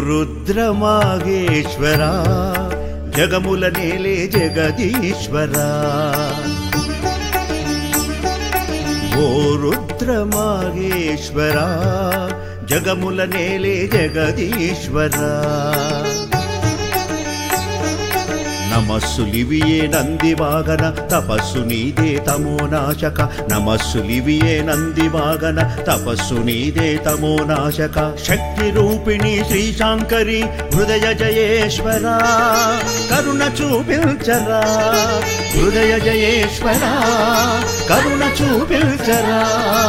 రుద్రమాగేశ్వర జగముల నేలే జగదీశ్వర ఓ రుద్రమాగేశ్వర జగముల నేలే జగదీశ్వర నమస్సులివియే నందివాగన తపస్సు నీదే తమో నాశక నమస్సులివియే నందివాగన తపస్సు నీదే తమో నాశక శక్తి రూపిణి శ్రీశాంకరి హృదయ జయేశ్వర కరుణ చూపించరా హృదయ జయేశ్వర కరుణ చూపించరా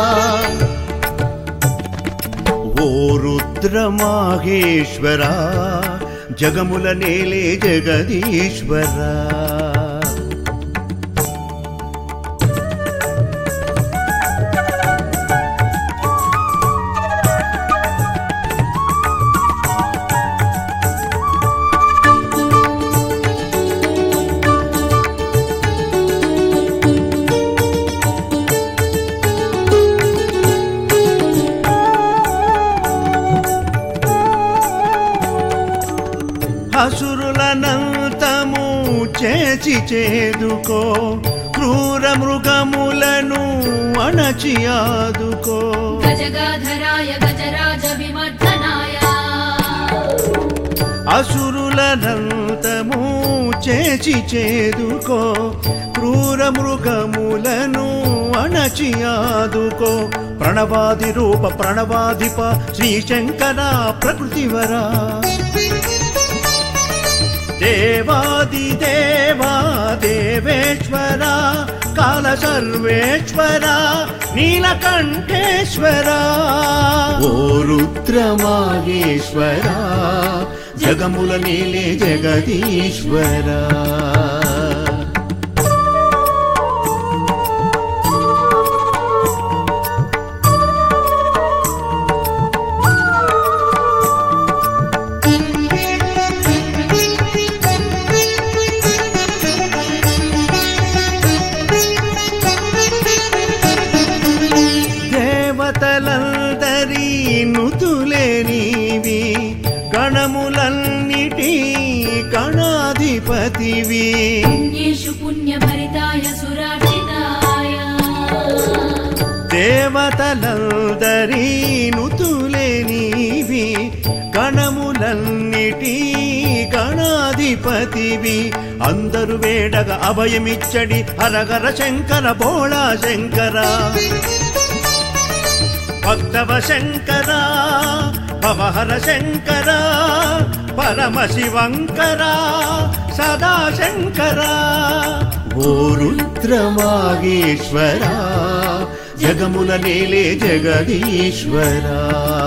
ఓ రుద్రమాహేశ్వర జగముల నేలే జగదీశ్వర అసురులనంతము చేచి చేదుకో క్రూర మృగములను అణచి ఆదుకో గజగాధరాయ గజరాజ విమర్దనాయ అసురులనంతము చేచి చేదుకో క్రూర మృగములను అణచి ఆదుకో ప్రణవాది రూప ప్రణవాధిప శ్రీశంకర ప్రకృతివరా దేవాది దేవా దేవేశ్వర కాల సర్వేశ్వర నీలకంఠేశ్వర ఓ రుద్రమాగేశ్వర జగముల నీలే జగదీశ్వర దేవతలందరీ నుతులే నీవి గణములన్నిటి గణాధిపతివి పుణ్యేషు పుణ్యభరితాయ సురార్చితాయ దేవతలందరీ నుతులే నీవి గణములన్నిటి గణాధిపతివి అందరు వేడగ అభయమిచ్చడి హరగర శంకర బోళా శంకర భక్తవ శంకర భవహర శంకర పరమ శివంకర సదా శంకర ఓ రుద్రమాగేశ్వర జగముల నేలే జగదీశ్వరా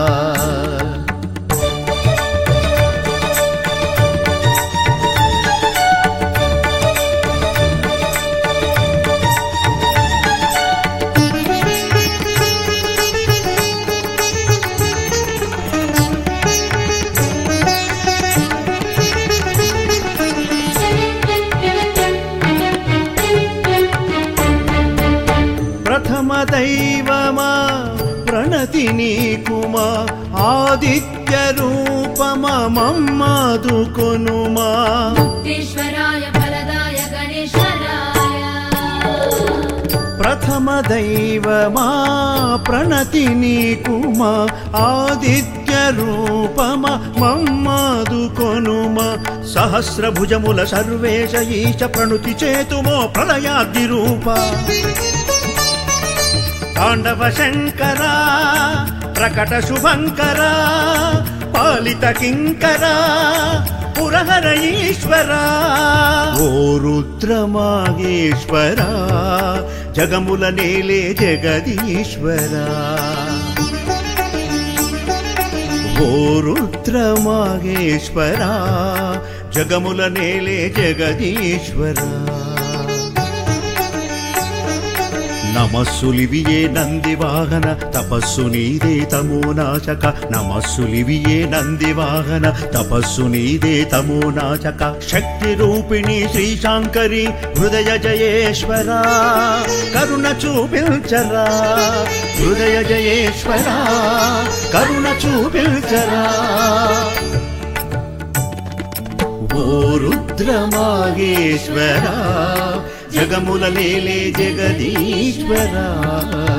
ప్రథమ దైవమా ప్రణతి నీకుమా ఆదిత్య రూపమా మమ్మాదుకొనుమా ముక్తేశ్వరాయ ఫలదాయ గణేశ్వరాయ ప్రథమ దైవమా ప్రణతి నీకుమా ఆదిత్య రూపమ మమ్మాదుకొనుమ సహస్రభుజముల సర్వేశ ఈశ ప్రణుతి చేతుమో ప్రళయాగ్ని రూప తాండవ శంకర ప్రకట శుభంకర పాలిత కింకర పురహర ఈశ్వర ఓ రుద్రమాగేశ్వర జగముల నేలే జగదీశ్వర ఓ రుద్రమాగేశ్వర జగముల నేలే జగదీశ్వర నమస్సులివియే నందివాహన తపస్సు నీదే తమో నాశక నమస్సులివియే నందివాహన తపస్సు నీదే తమో నాశక శక్తి రూపిణి శ్రీశాంకరి హృదయ జయేశ్వర కరుణ చూపించరా హృదయ జయేశ్వర కరుణ చూపించరా ఓ రుద్రమాగేశ్వర జగముల లేలే జగదీశ్వరా